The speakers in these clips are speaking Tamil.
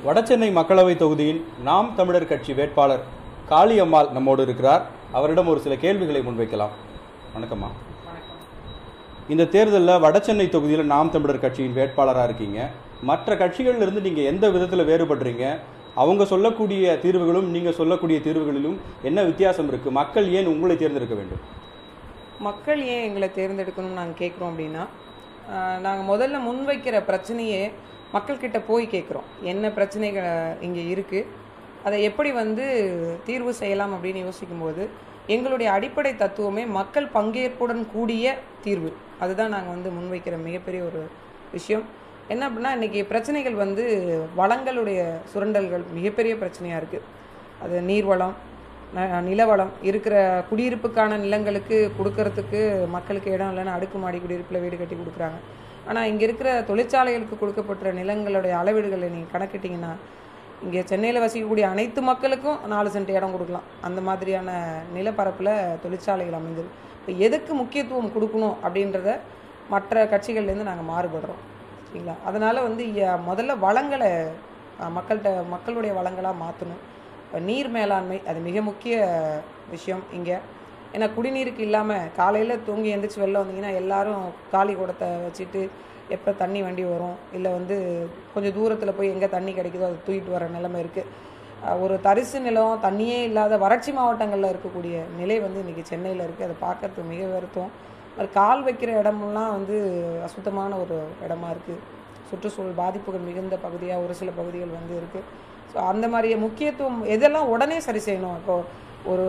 வடசென்னை மக்களவை தொகுதியின் நாம் தமிழர் கட்சி வேட்பாளர் காளியம்மாள் நம்மோடு இருக்கிறார் அவரிடம் ஒரு சில கேள்விகளை முன்வைக்கலாம் வணக்கம்மா இந்த தேர்தலில் வடசென்னை தொகுதியில் நாம் தமிழர் கட்சியின் வேட்பாளராக இருக்கீங்க மற்ற கட்சிகள்ல இருந்து நீங்கள் எந்த விதத்தில் வேறுபடுறீங்க அவங்க சொல்லக்கூடிய தீர்வுகளும் நீங்கள் சொல்லக்கூடிய தீர்வுகளிலும் என்ன வித்தியாசம் இருக்குது மக்கள் ஏன் உங்களை தேர்ந்தெடுக்க வேண்டும் மக்கள் ஏன் எங்களை தேர்ந்தெடுக்கணும்னு நாங்கள் கேட்குறோம் அப்படின்னா நாங்கள் முதல்ல முன்வைக்கிற பிரச்சனையே மக்கள்கிட்ட போய் கேட்குறோம் என்ன பிரச்சனைகள் இங்கே இருக்குது அதை எப்படி வந்து தீர்வு செய்யலாம் அப்படின்னு யோசிக்கும்போது எங்களுடைய அடிப்படை தத்துவமே மக்கள் பங்கேற்புடன் கூடிய தீர்வு அதுதான் நாங்கள் வந்து முன்வைக்கிற மிகப்பெரிய ஒரு விஷயம் என்ன அப்படின்னா இன்றைக்கி பிரச்சனைகள் வந்து வளங்களுடைய சுரண்டல்கள் மிகப்பெரிய பிரச்சனையாக இருக்குது அது நீர்வளம் ந- நிலவளம் இருக்கிற குடியிருப்புக்கான நிலங்களுக்கு கொடுக்கறதுக்கு மக்களுக்கு இடம் இல்லைன்னு அடுக்குமாடி குடியிருப்பில் வீடு கட்டி கொடுக்குறாங்க ஆனால் இங்கே இருக்கிற தொழிற்சாலைகளுக்கு கொடுக்கப்பட்ட நிலங்களுடைய அளவீடுகளை நீங்கள் கணக்கிட்டிங்கன்னா இங்கே சென்னையில் வசிக்கக்கூடிய அனைத்து மக்களுக்கும் நாலு சென்ட் இடம் கொடுக்கலாம் அந்த மாதிரியான நிலப்பரப்பில் தொழிற்சாலைகள் அமைந்திருக்கு இப்போ எதுக்கு முக்கியத்துவம் கொடுக்கணும் அப்படின்றத மற்ற கட்சிகள்லேருந்து நாங்கள் மாறுபடுறோம் சரிங்களா அதனால் வந்து இ- முதல்ல வளங்களை அஹ், மக்கள்கிட்ட மக்களுடைய வளங்களாக மாற்றணும் நீர் மேலாண்மை அது மிக முக்கிய விஷயம் இங்கே ஏன்னா குடிநீருக்கு இல்லாமல் காலையில் தூங்கி எந்திரிச்சு வெளில வந்தீங்கன்னா எல்லாரும் காலி குடத்தை வச்சுட்டு எப்போ தண்ணி வண்டி வரும் இல்லை வந்து கொஞ்சம் தூரத்தில் போய் எங்கே தண்ணி கிடைக்குதோ அதை தூக்கிட்டு வர நிலைமை இருக்குது ஒரு தரிசு நிலம் தண்ணியே இல்லாத வறட்சி மாவட்டங்களில் இருக்கக்கூடிய நிலை வந்து இன்றைக்கி சென்னையில் இருக்குது அதை பார்க்கறதுக்கு மிக வருத்தம் அது கால் வைக்கிற இடமெல்லாம் வந்து அசுத்தமான ஒரு இடமா இருக்குது சுற்றுச்சூழல் பாதிப்புகள் மிகுந்த பகுதியாக ஒரு சில பகுதிகள் வந்து இருக்குது ஸோ அந்த மாதிரி முக்கியத்துவம் எதெல்லாம் உடனே சரி செய்யணும் இப்போ ஒரு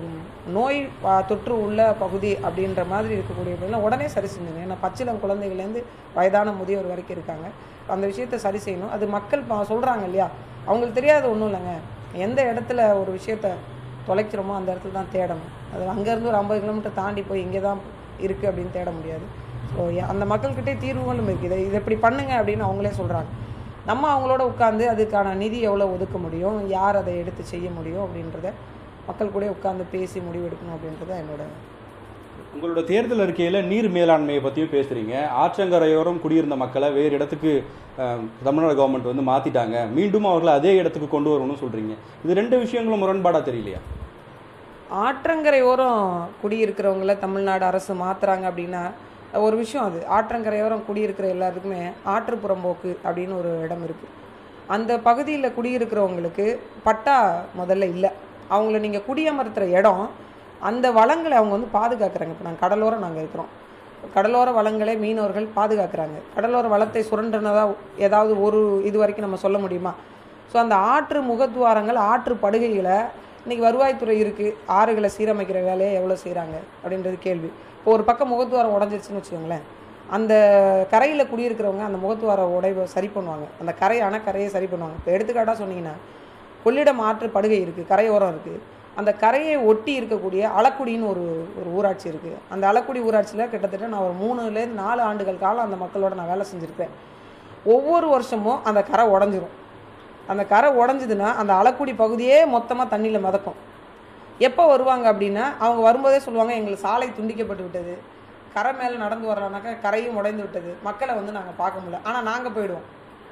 நோய் பா- தொற்று உள்ள பகுதி அப்படின்ற மாதிரி இருக்கக்கூடிய இதெல்லாம் உடனே சரி செஞ்சுங்க ஏன்னா பச்சிளம் குழந்தைகள்லேருந்து வயதான முதியோர் வரைக்கும் இருக்காங்க அந்த விஷயத்தை சரி செய்யணும் அது மக்கள் பா- சொல்றாங்க இல்லையா அவங்களுக்கு தெரியாத ஒன்றும் இல்லைங்க எந்த இடத்துல ஒரு விஷயத்த தொலைக்கிறோமோ அந்த இடத்துல தான் தேடணும் அது அங்கேருந்து ஒரு ஐம்பது கிலோமீட்டர் தாண்டி போய் இங்கே தான் இருக்குது அப்படின்னு தேட முடியாது ஸோ அந்த மக்கள்கிட்டே தீர்வுகளும் இருக்குது இதை இதை இப்படி பண்ணுங்க அப்படின்னு அவங்களே சொல்கிறாங்க நம்ம அவங்களோட உட்காந்து அதுக்கான நிதி எவ்வளோ ஒதுக்க முடியும் யார் அதை எடுத்து செய்ய முடியும் அப்படின்றத மக்கள் கூட உட்காந்து பேசி முடிவெடுக்கணும் அப்படின்றது என்னோட உங்களோட தேர்தல் அறிக்கையில் நீர் மேலாண்மையை பற்றியும் பேசுகிறீங்க ஆற்றங்கரையோரம் குடியிருந்த மக்களை வேறு இடத்துக்கு அஹ், தமிழ்நாடு கவர்மெண்ட் வந்து மாற்றிட்டாங்க மீண்டும் அவர்களை அதே இடத்துக்கு கொண்டு வரணும்னு சொல்கிறீங்க இது ரெண்டு விஷயங்களும் முரண்பாடாக தெரியலையா ஆற்றங்கரை ஓரம் குடியிருக்கிறவங்கள தமிழ்நாடு அரசு மாத்துறாங்க அப்படின்னா ஒரு விஷயம் அது ஆற்றங்கரையோரம் குடியிருக்கிற எல்லாருக்குமே ஆற்றுப்புறம்போக்கு அப்படின்னு ஒரு இடம் இருக்குது அந்த பகுதியில் குடியிருக்கிறவங்களுக்கு பட்டா முதல்ல இல்லை அவங்கள நீங்கள் குடியமர்த்துற இடம் அந்த வளங்களை அவங்க வந்து பாதுகாக்கிறாங்க இப்போ நாங்கள் கடலோரம் நாங்கள் இருக்கிறோம் கடலோர வளங்களை மீனவர்கள் பாதுகாக்கிறாங்க கடலோர வளத்தை சுரண்டுனதா ஏதாவது ஒரு இது வரைக்கும் நம்ம சொல்ல முடியுமா ஸோ அந்த ஆற்று முகத்துவாரங்கள் ஆற்று படுகைகளை இன்னைக்கு வருவாய்த்துறை இருக்குது ஆறுகளை சீரமைக்கிற வேலையை எவ்வளோ செய்கிறாங்க அப்படின்றது கேள்வி இப்போ ஒரு பக்கம் முகத்துவாரம் உடஞ்சிருச்சுன்னு வச்சுக்கோங்களேன் அந்த கரையில் குடியிருக்கிறவங்க அந்த முகத்துவார உடைவை சரி பண்ணுவாங்க அந்த கரை அணக்கரையை சரி பண்ணுவாங்க இப்போ எடுத்துக்காட்டாக சொன்னீங்கன்னா கொள்ளிடம் ஆற்று படுகை இருக்குது கரையோரம் இருக்குது அந்த கரையை ஒட்டி இருக்கக்கூடிய அளக்குடின்னு ஒரு ஒரு ஊராட்சி இருக்குது அந்த அளக்குடி ஊராட்சியில் கிட்டத்தட்ட நான் ஒரு மூணுலேருந்து நாலு ஆண்டுகள் காலம் அந்த மக்களோட நான் வேலை செஞ்சுருப்பேன் ஒவ்வொரு வருஷமும் அந்த கரை உடஞ்சிரும் அந்த கரை உடஞ்சிதுன்னா அந்த அளக்குடி பகுதியே மொத்தமாக தண்ணியில் மிதக்கும் எப்போ வருவாங்க அப்படின்னா அவங்க வரும்போதே சொல்லுவாங்க எங்களுக்கு சாலை துண்டிக்கப்பட்டு விட்டது கரை மேலே நடந்து வரலாம்னாக்கா கரையும் உடைந்து விட்டது மக்களை வந்து நாங்கள் பார்க்க முடியல ஆனால் நாங்கள் போயிடுவோம்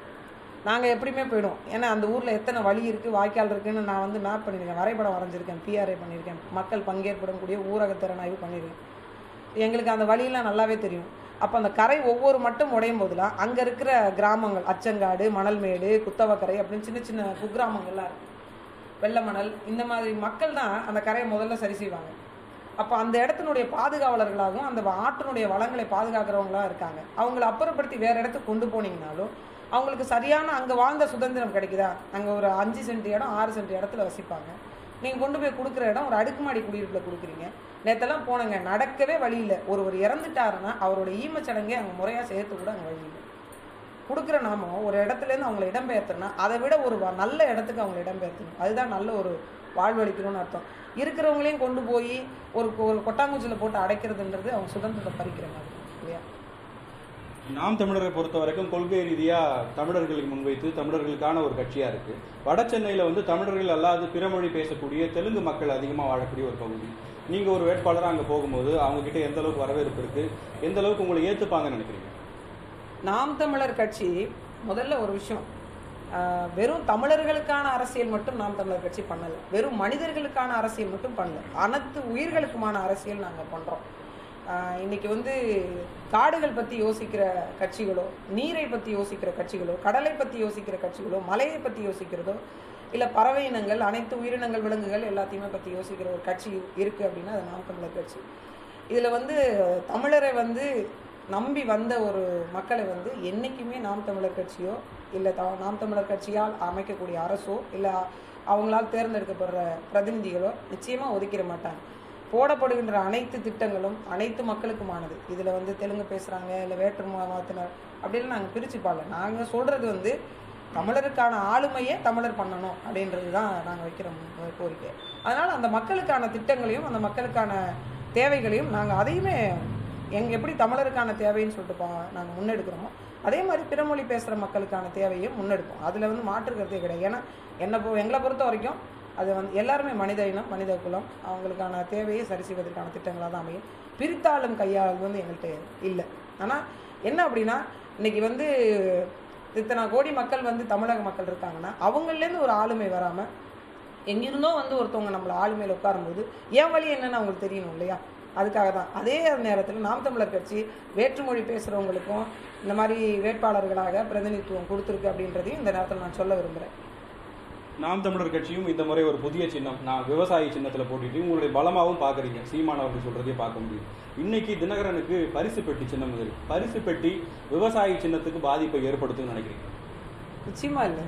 நாங்கள் எப்படியுமே போயிடுவோம் ஏன்னா அந்த ஊரில் எத்தனை வழி இருக்குது வாய்க்கால் இருக்குன்னு நான் வந்து மேப் பண்ணியிருக்கேன் வரைபடம் வரைஞ்சிருக்கேன் பிஆர்ஐ பண்ணியிருக்கேன் மக்கள் பங்கேற்புடன் கூடிய ஊரக திறனாய்வு பண்ணியிருக்கேன் எங்களுக்கு அந்த வழியெல்லாம் நல்லாவே தெரியும் அப்போ அந்த கரை ஒவ்வொரு மட்டும் உடையும் போதெல்லாம் அங்கே இருக்கிற கிராமங்கள் அச்சங்காடு மணல்மேடு குத்தவக்கரை அப்படின்னு சின்ன சின்ன குக்கிராமங்கள்லாம் இருக்கு வெள்ளை மணல் இந்த மாதிரி மக்கள் தான் அந்த கரையை முதல்ல சரி செய்வாங்க அப்போ அந்த இடத்தினுடைய பாதுகாவலர்களாகவும் அந்த ஆற்றினுடைய வளங்களை பாதுகாக்கிறவங்களா இருக்காங்க அவங்கள அப்புறப்படுத்தி வேற இடத்துக்கு கொண்டு போனீங்கனாலும் அவங்களுக்கு சரியான அங்கே வாழ்ந்த சுதந்திரம் கிடைக்குதா அங்கே ஒரு அஞ்சு சென்ட் இடம் ஆறு சென்ட் இடத்துல வசிப்பாங்க நீங்கள் கொண்டு போய் கொடுக்குற இடம் ஒரு அடுக்குமாடி குடியிருப்பில் கொடுக்குறீங்க நேத்தெல்லாம் போனங்க நடக்கவே வழி இல்லை ஒருவர் இறந்துட்டாருன்னா அவரோட ஈமச்சடங்கே அங்கே முறையாக சேர்த்து கூட அங்கே வழி இல்லை கொடுக்குற நாம ஒரு இடத்துலேருந்து அவங்களை இடம்பெயர்த்தோம்னா அதை விட ஒரு வ- நல்ல இடத்துக்கு அவங்களை இடம்பெயர்த்தணும் அதுதான் நல்ல ஒரு வாழ்வழிக்கணும்னு அர்த்தம் இருக்கிறவங்களையும் கொண்டு போய் ஒரு ஒரு கொட்டாங்குச்சியில் போட்டு அடைக்கிறதுன்றது அவங்க சுதந்திரத்தை பறிக்கிற மாதிரி இல்லையா நாம் தமிழரை பொறுத்த வரைக்கும் கொள்கை ரீதியாக தமிழர்களை முன்வைத்து தமிழர்களுக்கான ஒரு கட்சியாக இருக்குது வட சென்னையில் வந்து தமிழர்கள் அல்லாது பிறமொழி பேசக்கூடிய தெலுங்கு மக்கள் அதிகமாக வாழக்கூடிய ஒரு பகுதி நீங்கள் ஒரு வேட்பாளராக அங்கே போகும்போது அவங்கக்கிட்ட எந்த அளவுக்கு வரவேற்பு இருக்குது எந்த அளவுக்கு உங்களை ஏற்றுப்பாங்கன்னு நினைக்கிறீங்க நாம் தமிழர் கட்சி முதல்ல ஒரு விஷயம் ஆஹ் வெறும் தமிழர்களுக்கான அரசியல் மட்டும் நாம் தமிழர் கட்சி பண்ணல வெறும் மனிதர்களுக்கான அரசியல் மட்டும் பண்ணல அனைத்து உயிர்களுக்குமான அரசியல் நாங்கள் பண்றோம் ஆஹ் இன்னைக்கு வந்து காடுகள் பத்தி யோசிக்கிற கட்சிகளோ நீரை பத்தி யோசிக்கிற கட்சிகளோ கடலை பத்தி யோசிக்கிற கட்சிகளோ மலையை பத்தி யோசிக்கிறதோ இல்ல பறவை இனங்கள் அனைத்து உயிரினங்கள் விலங்குகள் எல்லாத்தையுமே பத்தி யோசிக்கிற ஒரு கட்சி இருக்கு அப்படின்னா அது நாம் தமிழர் கட்சி இதுல வந்து தமிழரை வந்து நம்பி வந்த ஒரு மக்களை வந்து என்னைக்குமே நாம் தமிழர் கட்சியோ இல்லை த நாம் தமிழர் கட்சியால் அமைக்கக்கூடிய அரசோ இல்லை அவங்களால் தேர்ந்தெடுக்கப்படுற பிரதிநிதிகளோ நிச்சயமாக ஒதுக்கிட மாட்டாங்க போடப்படுகின்ற அனைத்து திட்டங்களும் அனைத்து மக்களுக்குமானது இதில் வந்து தெலுங்கு பேசுகிறாங்க இல்லை வேற்று மதத்தினர் அப்படின்னு நாங்கள் பிரித்து பார்க்கல நாங்கள் சொல்கிறது வந்து தமிழருக்கான ஆளுமையை தமிழர் பண்ணணும் அப்படின்றது தான் நாங்கள் வைக்கிற மு- கோரிக்கை அதனால் அந்த மக்களுக்கான திட்டங்களையும் அந்த மக்களுக்கான தேவைகளையும் நாங்கள் அதையுமே எங்க எப்படி தமிழருக்கான தேவைன்னு சொல்லிட்டு பா நாங்கள் முன்னெடுக்கிறோமோ அதே மாதிரி பிறமொழி பேசுகிற மக்களுக்கான தேவையும் முன்னெடுப்போம் அதில் வந்து மாற்று கருத்தே கிடையாது ஏன்னா என்னை பொ எங்களை பொறுத்த வரைக்கும் அது வந்து எல்லாருமே மனித இனம் மனித குலம் அவங்களுக்கான தேவையை சரி செய்வதற்கான திட்டங்களாக தான் அமையும் பிரித்தாளும் கையாள் வந்து எங்கள்கிட்ட இல்லை ஆனால் என்ன அப்படின்னா இன்னைக்கு வந்து இத்தனை கோடி மக்கள் வந்து தமிழக மக்கள் இருக்காங்கன்னா அவங்கள்லேருந்து ஒரு ஆளுமை வராமல் எங்கிருந்தோ வந்து ஒருத்தவங்க நம்மளை ஆளுமையில் உட்காரும்போது என் வழி என்னன்னு அவங்களுக்கு தெரியணும் இல்லையா அதுக்காக தான் அதே நேரத்தில் நாம் தமிழர் கட்சி வேற்றுமொழி பேசுகிறவங்களுக்கும் இந்த மாதிரி வேட்பாளர்களாக பிரதிநிதித்துவம் கொடுத்துருக்கு அப்படின்றதையும் இந்த நேரத்தில் நான் சொல்ல விரும்புகிறேன் நாம் தமிழர் கட்சியும் இந்த முறை ஒரு புதிய சின்னம் நான் விவசாயி சின்னத்தில் போட்டிட்டு உங்களுடைய பலமாகவும் பார்க்குறீங்க சீமான் அவர்கள் சொல்றதையும் பார்க்க முடியும் இன்னைக்கு தினகரனுக்கு பரிசு பெட்டி சின்னம் இருக்கு பரிசு பெட்டி விவசாயி சின்னத்துக்கு பாதிப்பை ஏற்படுத்தும்னு நினைக்கிறீங்க நிச்சயமா இல்லை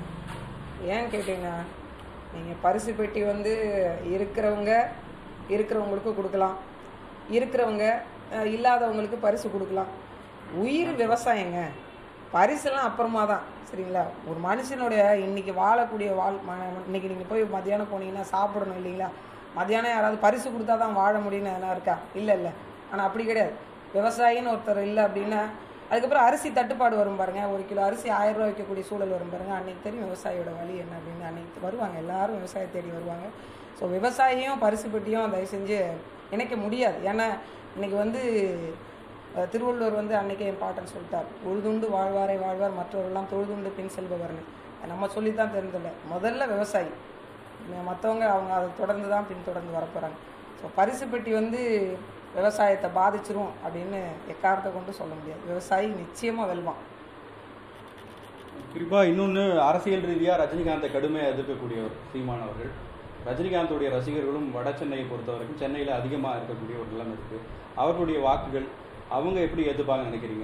ஏன் கேட்டீங்கன்னா நீங்கள் பரிசு பெட்டி வந்து இருக்கிறவங்க இருக்கிறவங்களுக்கு கொடுக்கலாம் இருக்கிறவங்க அஹ், இல்லாதவங்களுக்கு பரிசு கொடுக்கலாம் உயிர் விவசாயங்க பரிசுலாம் அப்புறமா தான் சரிங்களா ஒரு மனுஷனுடைய இன்னைக்கு வாழக்கூடிய வாழ் ம- இன்னைக்கு நீங்கள் போய் மத்தியானம் போனீங்கன்னா சாப்பிடணும் இல்லைங்களா மத்தியானம் யாராவது பரிசு கொடுத்தா தான் வாழ முடியும்னு எதனா இருக்கா இல்லை இல்லை ஆனால் அப்படி கிடையாது விவசாயின்னு ஒருத்தர் இல்லை அப்படின்னா அதுக்கப்புறம் அரிசி தட்டுப்பாடு வரும் பாருங்க ஒரு கிலோ அரிசி ஆயிரம் ரூபாய் வைக்கக்கூடிய சூழல் வரும் பாருங்க அன்னைக்கு தெரியும் விவசாயியோட வழி என்ன அப்படின்னு அன்னைக்கு வருவாங்க எல்லாரும் விவசாயம் தேடி வருவாங்க ஸோ விவசாயியும் பரிசு பெட்டியும் தயவு செஞ்சு இணைக்க முடியாது ஏன்னா இன்னைக்கு வந்து அஹ், திருவள்ளுவர் வந்து அன்னைக்கே இம்பார்ட்டன்ட் சொல்லிட்டார் உழுதுண்டு வாழ்வாரை வாழ்வார் மற்றவர்கள்லாம் தொழுதுண்டு பின் செல்பவர்னு நம்ம சொல்லித்தான் தெரிஞ்சல முதல்ல விவசாயி மற்றவங்க அவங்க அதை தொடர்ந்து தான் பின்தொடர்ந்து வரப்போகிறாங்க ஸோ பரிசு பெட்டி வந்து விவசாயத்தை பாதிச்சிரும் அப்படின்னு எக்காரத்தை கொண்டு சொல்ல முடியாது விவசாயி நிச்சயமாக வெல்வான் குறிப்பா இன்னொன்று அரசியல் ரீதியா ரஜினிகாந்தை கடுமையாக எதிர்க்கக்கூடியவர் சீமான் அவர்கள் ரஜினிகாந்துடைய ரசிகர்களும் வட சென்னையை பொறுத்த வரைக்கும் சென்னையில் அதிகமாக இருக்கக்கூடிய ஒரு நிலைமை இருக்கு அவர்களுடைய வாக்குகள் அவங்க எப்படி ஏற்றுப்பாங்கன்னு நினைக்கிறீங்க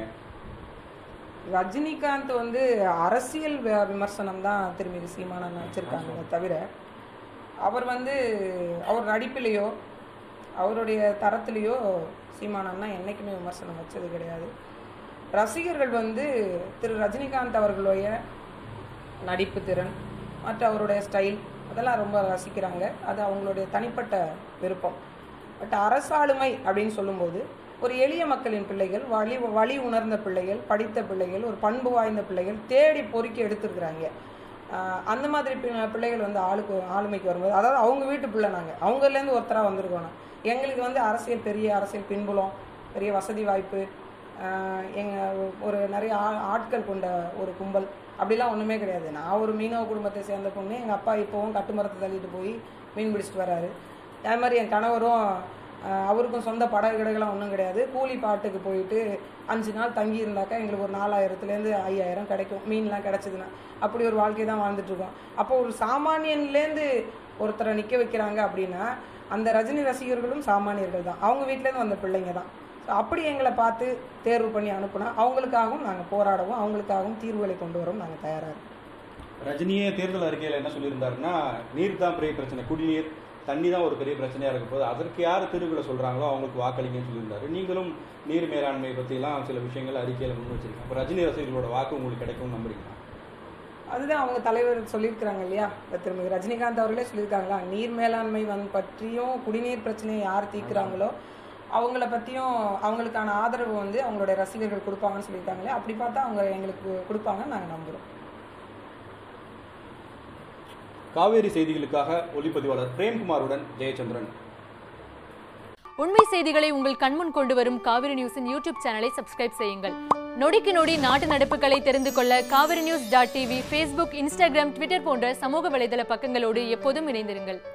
ரஜினிகாந்த் வந்து அரசியல் வி- விமர்சனம் தான் திருமதி சீமானன் வச்சிருக்காங்க தவிர அவர் வந்து அவர் நடிப்பிலேயோ அவருடைய தரத்திலேயோ சீமானன்னா என்னைக்குமே விமர்சனம் வச்சது கிடையாது ரசிகர்கள் வந்து திரு ரஜினிகாந்த் அவர்களுடைய நடிப்பு திறன் மற்ற அவருடைய ஸ்டைல் அதெல்லாம் ரொம்ப ரசிக்கிறாங்க அது அவங்களுடைய தனிப்பட்ட விருப்பம் பட் அரசாளுமை அப்படின்னு சொல்லும்போது ஒரு எளிய மக்களின் பிள்ளைகள் வழி வழி உணர்ந்த பிள்ளைகள் படித்த பிள்ளைகள் ஒரு பண்பு வாய்ந்த பிள்ளைகள் தேடி பொறுக்கி எடுத்துருக்குறாங்க ஆஹ் அந்த மாதிரி பி- பிள்ளைகள் வந்து ஆளுக்கு ஆளுமைக்கு வரும்போது அதாவது அவங்க வீட்டு பிள்ளை நாங்கள் அவங்கலேருந்து ஒருத்தராக வந்திருக்கோம் நான். எங்களுக்கு வந்து அரசியல் பெரிய அரசியல் பின்புலம் பெரிய வசதி வாய்ப்பு ஆஹ் எங்க ஒரு நிறைய ஆ- ஆட்கள் கொண்ட ஒரு கும்பல் அப்படிலாம் ஒன்றுமே கிடையாது நான் ஒரு மீனவ குடும்பத்தை சேர்ந்த பொண்ணு எங்கள் அப்பா இப்போவும் கட்டுமரத்தை தள்ளிட்டு போய் மீன் பிடிச்சிட்டு வராரு அதே மாதிரி என் கணவரும் ஆஹ் அவருக்கும் சொந்த படகு கடைகள்லாம் ஒன்றும் கிடையாது கூலி பாட்டுக்கு போயிட்டு அஞ்சு நாள் தங்கி இருந்தாக்கா எங்களுக்கு ஒரு நாலாயிரத்துலேருந்து ஐயாயிரம் கிடைக்கும் மீன்லாம் கிடைச்சதுன்னா அப்படி ஒரு வாழ்க்கை தான் வாழ்ந்துட்டு இருக்கோம் அப்போ ஒரு சாமானியன்லேருந்து ஒருத்தரை நிற்க வைக்கிறாங்க அப்படின்னா அந்த ரஜினி ரசிகர்களும் சாமானியர்கள் தான் அவங்க வீட்டிலேருந்து வந்த பிள்ளைங்க தான் ஸோ அப்படி எங்களை பார்த்து தேர்வு பண்ணி அனுப்புனா அவங்களுக்காகவும் நாங்கள் போராடவும் அவங்களுக்காகவும் தீர்வுகளை கொண்டு வரவும் நாங்கள் தயாராக இருக்கோம் ரஜினியே தேர்தல் அறிக்கையில் என்ன சொல்லியிருந்தாருன்னா நீர் தான் பெரிய பிரச்சனை குடிநீர் தண்ணி தான் ஒரு பெரிய பிரச்சனையா இருக்க போது அதற்கு யார் திருவிழா சொல்றாங்களோ அவங்களுக்கு வாக்களிங்கன்னு சொல்லியிருந்தாரு நீங்களும் நீர் மேலாண்மை பற்றிலாம் சில விஷயங்கள் அறிக்கையில் முன் வச்சிருக்கீங்க அப்போ ரஜினி ரசிகர்களோட வாக்கு உங்களுக்கு கிடைக்கும்னு நம்புறீங்களா அதுதான் அவங்க தலைவர் சொல்லியிருக்கிறாங்க இல்லையா இப்ப திருமதி ரஜினிகாந்த் அவர்களே சொல்லியிருக்காங்களா நீர் மேலாண்மை வந்து பற்றியும் குடிநீர் பிரச்சனையை யார் தீர்க்குறாங்களோ அவங்கள பற்றியும் அவங்களுக்கான ஆதரவு வந்து அவங்களுடைய ரசிகர்கள் கொடுப்பாங்கன்னு சொல்லியிருக்காங்களே அப்படி பார்த்தா அவங்க எங்களுக்கு கொடுப்பாங்கன்னு நாங்கள் நம்புகிறோம் காவேரி செய்திகளுக்காக ஒளிப்பதிவாளர் பிரேம்குமாருடன் ஜெயச்சந்திரன் உண்மை செய்திகளை உங்கள் கண்முன் கொண்டு வரும் காவிரி நியூஸின் யூடியூப் சேனலை சப்ஸ்கிரைப் செய்யுங்கள் நொடிக்கு நொடி நாட்டு நடப்புகளை தெரிந்து கொள்ள Kaveri news dot TV Facebook Instagram Twitter போன்ற சமூக வலைதள பக்கங்களோடு எப்போதும் இணைந்திருங்கள்